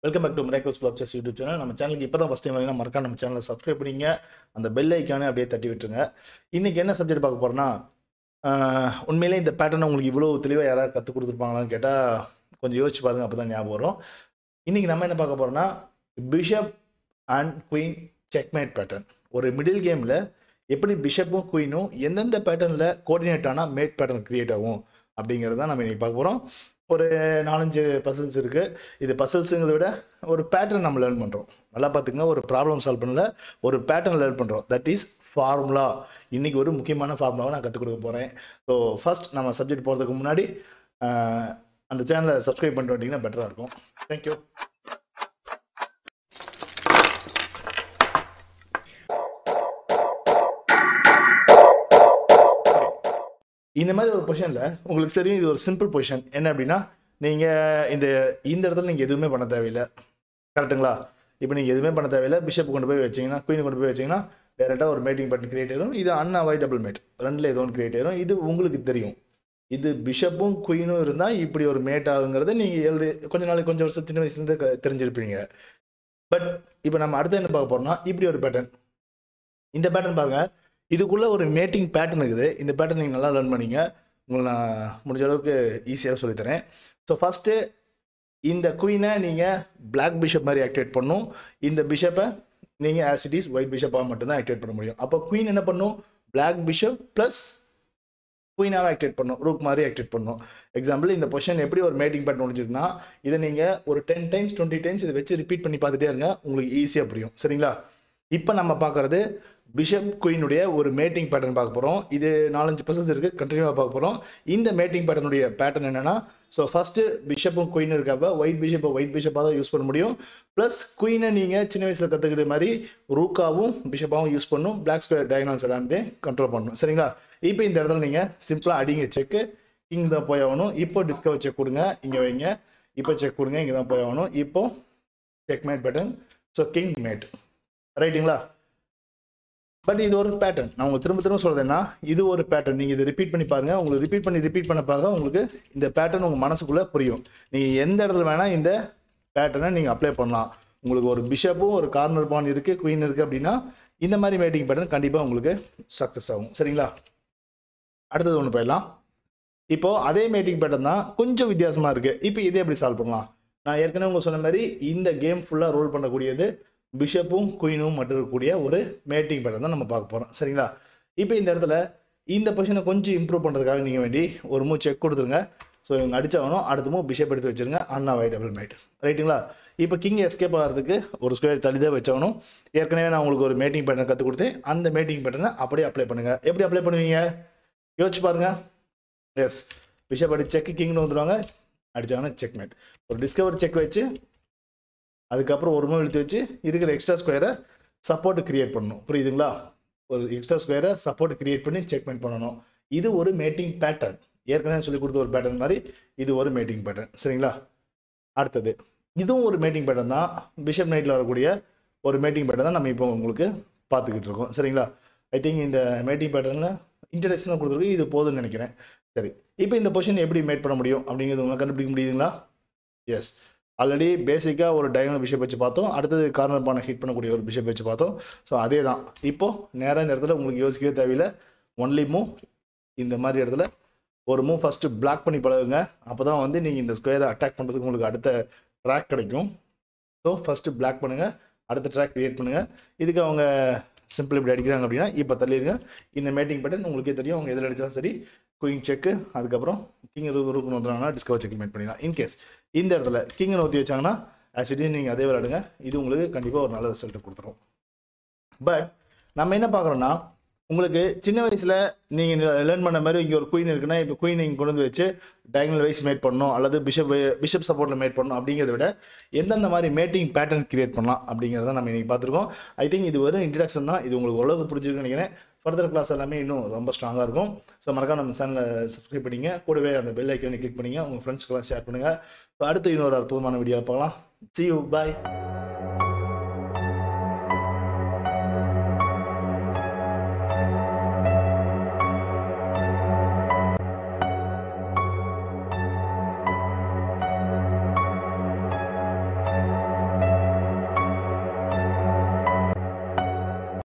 welcome back to miracles club chess YouTube channel நம்ம சேனலுக்கு இப்போ தான் ஃபஸ்ட் டைம் வரீங்கன்னா மறக்காம நம்ம சேனலை சப்ஸ்கிரைப் பண்ணிங்க அந்த பெல் ஐக்கானே அப்படியே தட்டி விட்டுருங்க இன்றைக்கி என்ன சப்ஜெக்ட் பார்க்க போகிறோன்னா உண்மையிலே இந்த பேட்டர்னை உங்களுக்கு இவ்வளோ தெளிவாக யாராவது கற்றுக் கொடுத்துருப்பாங்களான்னு கேட்டால் கொஞ்சம் யோசிச்சு பாருங்க அப்போ தான் ஞாபகம் வரும் இன்றைக்கி நம்ம என்ன பார்க்க போகிறோன்னா bishop and queen checkmate pattern ஒரு மிடில் கேமில் எப்படி பிஷப்பும் குயினும் எந்தெந்த பேட்டர்னில் கோஆர்டினேட் ஆனால் மேட் பேட்டர்ன் கிரியேட் ஆகும் அப்படிங்கிறது தான் நம்ம இன்றைக்கி பார்க்க போகிறோம் ஒரு நாலஞ்சு பசில்ஸ் இருக்குது இது பசில்ஸுங்கிறத விட ஒரு பேட்டர்ன் நம்ம லேர்ன் பண்ணுறோம் நல்லா பார்த்துங்க ஒரு ப்ராப்ளம் சால்வ் பண்ணல ஒரு பேட்டர்ன் லேர்ன் பண்ணுறோம் தட் இஸ் ஃபார்முலா இன்றைக்கி ஒரு முக்கியமான ஃபார்முலாவை நான் கற்றுக் கொடுக்க போகிறேன் ஸோ ஃபஸ்ட் நம்ம சப்ஜெக்ட் போகிறதுக்கு முன்னாடி ஆஹ், அந்த சேனலை சப்ஸ்கிரைப் பண்ணிட்டு வந்தீங்கன்னா பெட்டராக இருக்கும் தேங்க்யூ இந்த மாதிரி ஒரு பொசிஷனில் உங்களுக்கு தெரியும் இது ஒரு சிம்பிள் பொசிஷன் என்ன அப்படின்னா நீங்கள் இந்த இந்த இடத்துல நீங்கள் எதுவுமே பண்ண தேவையில்லை கரெக்ட்டுங்களா இப்போ நீங்கள் எதுவுமே பண்ண தேவையில்லை பிஷப் கொண்டு போய் வச்சீங்கன்னா குயின் கொண்டு போய் வச்சீங்கன்னா டேரெக்டாக ஒரு மேட்டிங் பட்டன் கிரியேட் ஆயிரும் இது அன்அவாய்டபிள் மேட் ரெண்டில் ஏதோ ஒன்று கிரியேட் ஆயிரும் இது உங்களுக்கு தெரியும் இது பிஷப்பும் குயினும் இருந்தால் இப்படி ஒரு மேட் ஆகுங்கிறத நீங்கள் ஏழு கொஞ்ச நாளைக்கு கொஞ்சம் வருஷம் சின்ன வயசுலேருந்து க- தெரிஞ்சிருப்பீங்க பட் இப்போ நம்ம அடுத்து என்ன பார்க்க போறோம்னா இப்படி ஒரு பேட்டர்ன் இந்த பேட்டர்ன் பாருங்க இதுக்குள்ள ஒரு மேட்டிங் பேட்டர்ன் இருக்குது இந்த பேட்டர்ன் நீங்கள் நல்லா லேர்ன் பண்ணீங்க உங்களுக்கு நான் முடிஞ்ச அளவுக்கு ஈஸியாக சொல்லித்தரேன் ஸோ ஃபஸ்ட்டு இந்த குயினை நீங்கள் Black பிஷப் மாதிரி ஆக்டிவேட் பண்ணும் இந்த பிஷப்பை நீங்கள் ஆஸ் இட் இஸ் ஒயிட் பிஷப்பாக மட்டும்தான் ஆக்டிவேட் பண்ண முடியும் அப்போ குயின் என்ன பண்ணும் Black பிஷப் ப்ளஸ் குயினாக ஆக்டிவேட் பண்ணும் ரூக் மாதிரி ஆக்டிவேட் பண்ணும் எக்ஸாம்பிள் இந்த பொசிஷன் எப்படி ஒரு மேட்டிங் பேட்டர்ன் முடிஞ்சிருக்குன்னா இதை நீங்கள் ஒரு டென் டைம்ஸ் டுவெண்ட்டி டைம்ஸ் இதை வச்சு ரிப்பீட் பண்ணி பார்த்துட்டே இருங்க உங்களுக்கு ஈஸியாக புரியும் சரிங்களா இப்போ நம்ம பார்க்குறது பிஷப் குயினுடைய ஒரு மேட்டிங் பேட்டர்ன் பார்க்க போகிறோம் இது நாலஞ்சு பர்சன்ட் இருக்குது கண்டினியூவாக பார்க்க போகிறோம் இந்த மேட்டிங் பேட்டர்னுடைய பேட்டர்ன் என்னன்னா ஸோ ஃபஸ்ட்டு பிஷப்பும் குயின் இருக்கப்ப ஒயிட் பிஷப்பை ஒயிட் பிஷப்பாக தான் யூஸ் பண்ண முடியும் ப்ளஸ் குயினை நீங்கள் சின்ன வயசில் கற்றுக்கிற மாதிரி ரூக்காவும் பிஷப்பாகவும் யூஸ் பண்ணும் பிளாக் ஸ்கொயர் டயக்னல்ஸ் எல்லாமே கண்ட்ரோல் பண்ணணும் சரிங்களா இப்போ இந்த இடத்துல நீங்கள் சிம்பிளாக அடிங்க செக்கு இங்கே தான் போய் ஆகணும் இப்போ டிஸ்கவர் செக் கொடுங்க இங்கே வைங்க இப்போ செக் கொடுங்க இங்கே தான் போய் ஆகணும் இப்போ checkmate pattern so king mate ரைட்டுங்களா பட் இது ஒரு பேட்டர்ன் நான் உங்களுக்கு திரும்ப திரும்ப சொல்றேன்னா இது ஒரு பேட்டர்ன் நீங்கள் இதை ரிப்பீட் பண்ணி பாருங்க உங்களுக்கு ரிப்பீட் பண்ணி ரிப்பீட் பண்ண பார்க்க உங்களுக்கு இந்த பேட்டர்ன் உங்கள் மனசுக்குள்ளே புரியும் நீங்கள் எந்த இடத்துல வேணால் இந்த பேட்டர்னை நீங்கள் அப்ளை பண்ணலாம் உங்களுக்கு ஒரு பிஷப்பும் ஒரு கார்னர் பான் இருக்குது குயின் இருக்குது அப்படின்னா இந்த மாதிரி மேட்டிங் பேட்டர்ன் கண்டிப்பாக உங்களுக்கு சக்ஸஸ் ஆகும் சரிங்களா அடுத்தது ஒன்று போயிடலாம் இப்போ அதே மேட்டிங் பேட்டர்ன் தான் கொஞ்சம் வித்தியாசமாக இருக்குது இப்போ இதே எப்படி சால்வ் பண்ணலாம் நான் ஏற்கனவே உங்களுக்கு சொன்ன மாதிரி இந்த கேம் ஃபுல்லாக ரோல் பண்ணக்கூடியது பிஷப்பும் குயினும் மட்டும் இருக்கக்கூடிய ஒரு மேட்டிங் பேட்டர்ன் தான் நம்ம பார்க்க போகிறோம் சரிங்களா இப்போ இந்த இடத்துல இந்த பொசிஷனை கொஞ்சம் இம்ப்ரூவ் பண்ணுறதுக்காக நீங்கள் வேண்டி ஒரு மூ செக் கொடுத்துருங்க ஸோ இவங்க அடிச்சாகணும் அடுத்த மூ பிஷப் எடுத்து வச்சிருங்க அன்அவாய்டபிள் மேட் ரைட்டுங்களா இப்போ கிங் எஸ்கேப் ஆகிறதுக்கு ஒரு ஸ்கொயர் தள்ளி தான் வச்சாகணும் ஏற்கனவே நான் உங்களுக்கு ஒரு மேட்டிங் பேட்டர்ன் கற்றுக் கொடுத்தேன் அந்த மேட்டிங் பேட்டர்னை அப்படியே அப்ளை பண்ணுங்கள் எப்படி அப்ளை பண்ணுவீங்க யோசிச்சு பாருங்க எஸ் பிஷப் அடி செக் கிங்னு வந்துடுவாங்க அடிச்சாங்கன்னா செக் மேட் ஒரு டிஸ்கவர் செக் வச்சு அதுக்கப்புறம் ஒரு மூவ் இழுத்து வச்சு இருக்கிற எக்ஸ்ட்ரா ஸ்கொயரை சப்போர்ட் கிரியேட் பண்ணணும் புரியுதுங்களா ஒரு எக்ஸ்ட்ரா ஸ்கொயரை சப்போர்ட் கிரியேட் பண்ணி செக்மெண்ட் பண்ணணும் இது ஒரு மேட்டிங் பேட்டர்ன் ஏற்கனவே சொல்லி கொடுத்த ஒரு பேட்டர்ன் மாதிரி இது ஒரு மேட்டிங் பேட்டர்ன் சரிங்களா அடுத்தது இதுவும் ஒரு மேட்டிங் பேட்டர்ன் தான் பிஷப் நைட்டில் வரக்கூடிய ஒரு மேட்டிங் பேட்டர்ன் தான் நம்ம இப்போ உங்களுக்கு பார்த்துக்கிட்டு இருக்கோம் சரிங்களா ஐ திங்க் இந்த மேட்டிங் பேட்டர்னில் இன்ட்ரடக்ஷனாக கொடுத்துருக்கு இது போதும்னு நினைக்கிறேன் சரி இப்போ இந்த பொசிஷன் எப்படி மேட் பண்ண முடியும் அப்படிங்கிறது உங்களுக்கு கண்டுபிடிக்க முடியுதுங்களா எஸ் ஆல்ரெடி பேசிக்காக ஒரு டயகனல் பிஷப் வச்சு பார்த்தோம் அடுத்தது கார்னர் பானை ஹிட் பண்ணக்கூடிய ஒரு பிஷப் வச்சு பார்த்தோம் ஸோ அதே தான் இப்போ நேராக இந்த இடத்துல உங்களுக்கு யோசிக்கவே தேவையில்லை ஒன்லி மூவ் இந்த மாதிரி இடத்துல ஒரு மூவ் ஃபஸ்ட்டு பிளாக் பண்ணி பழகுங்க அப்போ தான் வந்து நீங்கள் இந்த ஸ்கொயரை அட்டாக் பண்ணுறதுக்கு உங்களுக்கு அடுத்த ட்ராக் கிடைக்கும் ஸோ ஃபஸ்ட்டு பிளாக் பண்ணுங்கள் அடுத்த ட்ராக் கிரியேட் பண்ணுங்கள் இதுக்கு அவங்க சிம்பிள் இப்படி அடிக்கிறாங்க அப்படின்னா இப்போ தள்ளிடுங்க இந்த மேட்டிங் பேட்டர்ன் உங்களுக்கே தெரியும் அவங்க எதில் அடித்தாலும் சரி குயிங் செக்கு அதுக்கப்புறம் கிங் ரூக்கு வந்துறாங்கன்னா டிஸ்கவர் செக் மேட் பண்ணிடலாம் இன்கேஸ் இந்த இடத்துல கிங்கை நோத்தி வச்சாங்கன்னா ஆசிடியும் நீங்கள் அதே விளையாடுங்க இது உங்களுக்கு கண்டிப்பாக ஒரு நல்ல ரிசல்ட் கொடுத்துரும் பட் நம்ம என்ன பார்க்குறோன்னா உங்களுக்கு சின்ன வயசில் நீங்கள் லேர்ன் பண்ண மாதிரி இங்கே ஒரு குயின் இருக்குன்னா இப்போ குயின் நீங்கள் கொண்டு வந்து வச்சு டயகனல் வைஸ் மேட் பண்ணணும் அல்லது பிஷப் பிஷப் சப்போர்ட்டில் மேட் பண்ணணும் அப்படிங்கிறத விட எந்தெந்த மாதிரி மேட்டிங் பேட்டர்ன் கிரியேட் பண்ணலாம் அப்படிங்கிறத நம்ம இன்னைக்கு பார்த்துருக்கோம் ஐ திங்க் இது ஒரு இன்ட்ரடக்ஷன் தான் இது உங்களுக்கு ஓரளவுக்கு புரிஞ்சிருக்குன்னு நினைக்கிறேன் ஃபர்தர் கிளாஸ் எல்லாமே இன்னும் ரொம்ப ஸ்ட்ராங்காக இருக்கும் ஸோ மறக்காம நம்ம சேனலை சப்ஸ்கிரைப் பண்ணிங்க கூடவே அந்த பெல் ஐக்கனை கிளிக் பண்ணிங்க உங்கள் ஃப்ரெண்ட்ஸ்க்கெல்லாம் ஷேர் பண்ணுங்கள் இப்போ அடுத்து இன்னொரு அற்புதமான வீடியோ பார்க்கலாம் see you bye